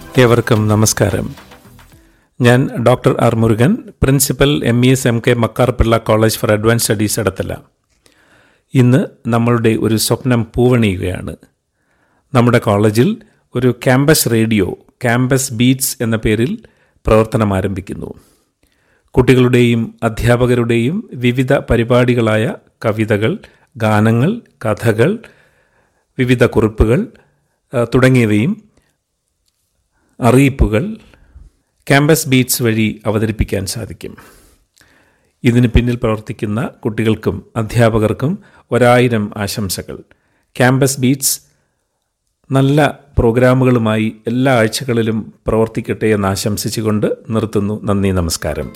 ഏവർക്കും നമസ്കാരം ഞാൻ doctor R Murugan principal M E S M K Makkarpilla college for advance studies Edathala ഇന്ന് നമ്മളുടെ ഒരു സ്വപ്നം പൂവണിയുകയാണ് നമ്മുടെ കോളേജിൽ ഒരു ക്യാമ്പസ് റേഡിയോ ക്യാമ്പസ് ബീറ്റ്സ് എന്ന പേരിൽ പ്രവർത്തനം ആരംഭിക്കുന്നു കുട്ടികളുടെയും അധ്യാപകരുടെയും വിവിധ പരിപാടികളായ കവിതകൾ ഗാനങ്ങൾ കഥകൾ വിവിധ കുറിപ്പുകൾ ആ, തുടങ്ങിയവയും അറിയിപ്പുകൾ ക്യാമ്പസ് ബീറ്റ്സ് വഴി അവതരിപ്പിക്കാൻ സാധിക്കും ഇതിന് പിന്നിൽ പ്രവർത്തിക്കുന്ന കുട്ടികൾക്കും അധ്യാപകർക്കും ഒരായിരം ആശംസകൾ ക്യാമ്പസ് ബീറ്റ്സ് നല്ല പ്രോഗ്രാമുകളുമായി എല്ലാ ആഴ്ചകളിലും പ്രവർത്തിക്കട്ടെ എന്ന് ആശംസിച്ചുകൊണ്ട് നിർത്തുന്നു നന്ദി നമസ്കാരം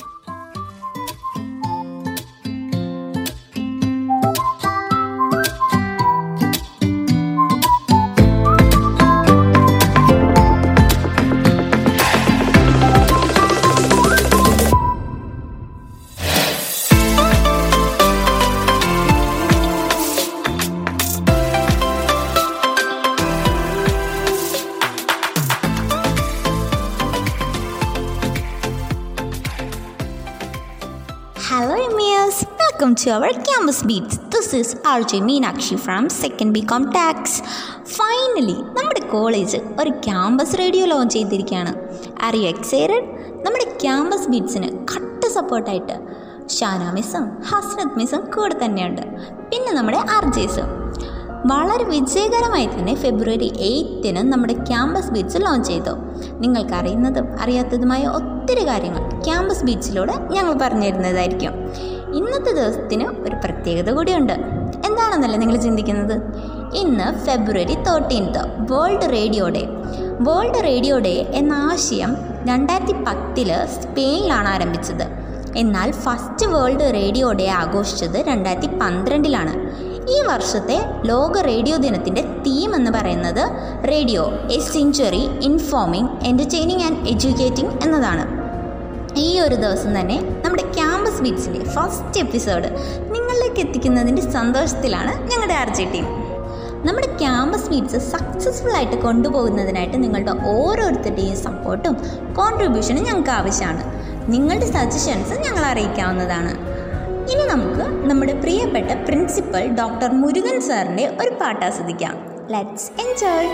Hello, MES. Welcome to our Campus Beats. This is RJ Meenakshi from Second BCom Tax. Finally നമ്മുടെ കോളേജ് ഒരു ക്യാമ്പസ് റേഡിയോ ലോഞ്ച് ചെയ്തിരിക്കുകയാണ് ആർ യു എക്സൈറ്റഡ് നമ്മുടെ ക്യാമ്പസ് ബീറ്റ്സിന് കട്ട സപ്പോർട്ടായിട്ട് ഷാന മിസ്സും ഹസ്രത് മിസ്സും കൂടെ തന്നെയുണ്ട് പിന്നെ നമ്മുടെ ആർജേസും വളരെ വിജയകരമായി തന്നെ ഫെബ്രുവരി എയ്ത്തിന് നമ്മുടെ ക്യാമ്പസ് ബീച്ച് ലോഞ്ച് ചെയ്തു നിങ്ങൾക്ക് അറിയുന്നതും അറിയാത്തതുമായ ഒത്തിരി കാര്യങ്ങൾ ക്യാമ്പസ് ബീച്ചിലൂടെ ഞങ്ങൾ പറഞ്ഞു തരുന്നതായിരിക്കും ഇന്നത്തെ ദിവസത്തിന് ഒരു പ്രത്യേകത കൂടിയുണ്ട് എന്താണെന്നല്ലേ നിങ്ങൾ ചിന്തിക്കുന്നത് ഇന്ന് February thirteenth world radio day world radio day എന്ന ആശയം രണ്ടായിരത്തി പത്തില് സ്പെയിനിലാണ് ആരംഭിച്ചത് എന്നാൽ ഫസ്റ്റ് വേൾഡ് റേഡിയോ ഡേ ആഘോഷിച്ചത് രണ്ടായിരത്തി പന്ത്രണ്ടിലാണ് ഈ വർഷത്തെ ലോക റേഡിയോ ദിനത്തിൻ്റെ തീം എന്ന് പറയുന്നത് radio a century informing entertaining and educating എന്നതാണ് ഈ ഒരു ദിവസം തന്നെ നമ്മുടെ ക്യാമ്പസ് ബീറ്റ്സിൻ്റെ ഫസ്റ്റ് എപ്പിസോഡ് നിങ്ങളിലേക്ക് എത്തിക്കുന്നതിൻ്റെ സന്തോഷത്തിലാണ് ഞങ്ങളുടെ ആർ ജെ ടീം നമ്മുടെ ക്യാമ്പസ് മീറ്റ്സ് സക്സസ്ഫുൾ ആയിട്ട് കൊണ്ടുപോകുന്നതിനായിട്ട് നിങ്ങളുടെ ഓരോരുത്തരുടെയും സപ്പോർട്ടും കോൺട്രിബ്യൂഷനും ഞങ്ങൾക്ക് ആവശ്യമാണ് നിങ്ങളുടെ സജഷൻസ് ഞങ്ങൾ അറിയിക്കാവുന്നതാണ് ഇനി നമുക്ക് നമ്മുടെ പ്രിയപ്പെട്ട പ്രിൻസിപ്പൽ ഡോക്ടർ മുരുകൻ സാറിൻ്റെ ഒരു പാട്ട് ആസ്വദിക്കാം ലെറ്റ്സ് എൻജോയ്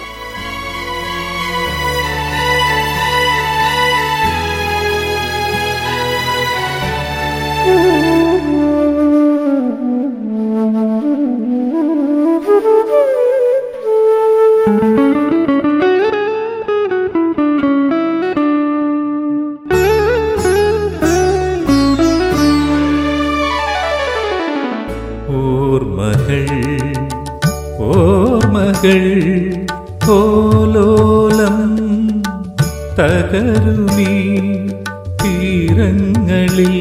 ഓർമ്മകൾ ഓർമ്മകൾ ഓലോലം തകരുമീ തീരങ്ങളിൽ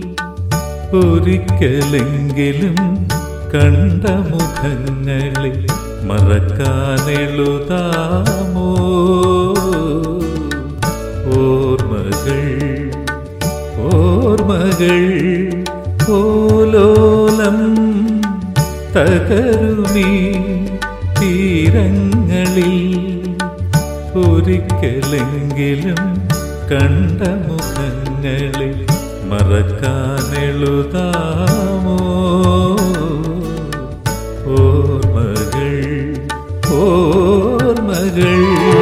ഒരിക്കലെങ്കിലും കണ്ട മുഖങ്ങളെ മറക്കാനെഴുതാമോ ഓർമ്മകൾ ഓർമ്മകൾ ഓലോലം തകരുമീ തീരങ്ങളിൽ ഒരിക്കലെങ്കിലും കണ്ട മുഖങ്ങളെ മറക്കാനെഴുതാമോ ഓർമ്മകൾ ഓർമ്മകൾ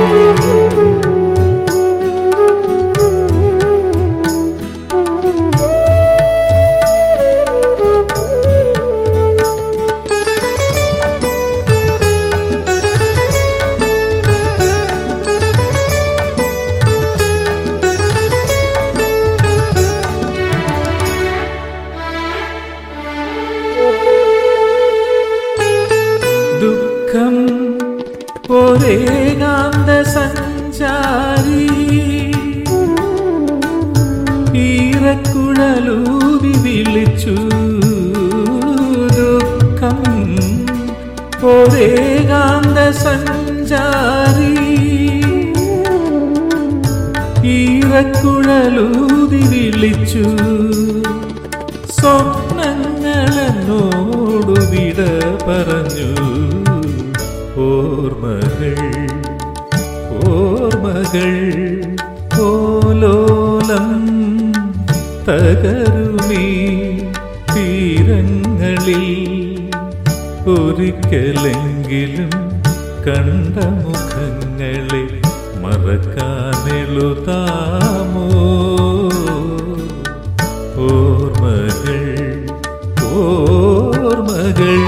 ദുഃഖം ഒരേകാന്ത സഞ്ചാരി ഈറക്കുഴലൂതി വിളിച്ചു ദുഃഖം ഒരേകാന്ത സഞ്ചാരി ഈറക്കുഴലൂതി വിളിച്ചു സ്വപ്നങ്ങളെന്നോടു വിട പറഞ്ഞു ഓർമ്മകൾ ഓർമ്മകൾ ഓലോലം തകരുമീ തീരങ്ങളിൽ ഒരിക്കലെങ്കിലും കണ്ട മുഖങ്ങളെ മറക്കാനെളുതാമോ ഓർമ്മകൾ ഓർമ്മകൾ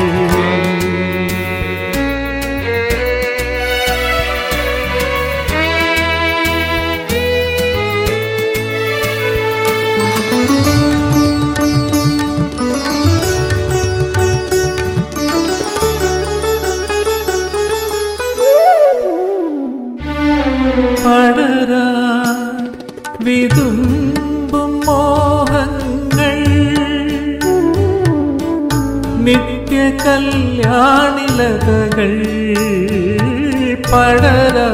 പടരാ വിതുമ്പും മോഹങ്ങൾ നിത്യ കല്യാണിലതകൾ പടരാ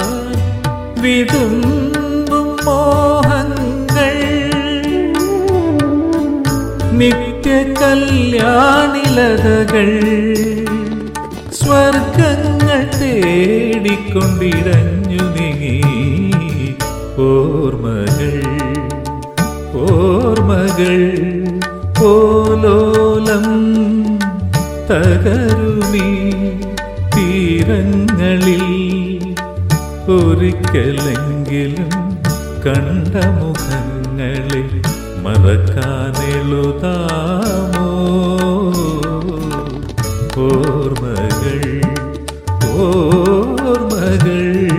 വിതുമ്പും മോഹങ്ങൾ നിത്യ കല്യാണിലതകൾ സ്വർഗങ്ങൾ തേടിക്കൊണ്ടിടഞ്ഞു നീങ്ങി ഓർമ്മകൾ ഓർമ്മകൾ പോലോലം തകരുമീ തീരങ്ങളിൽ ഒരിക്കലെങ്കിലും കണ്ട മുഖങ്ങളെ മറക്കാനെളുതാമോ ഓർമ്മകൾ ഓർമ്മകൾ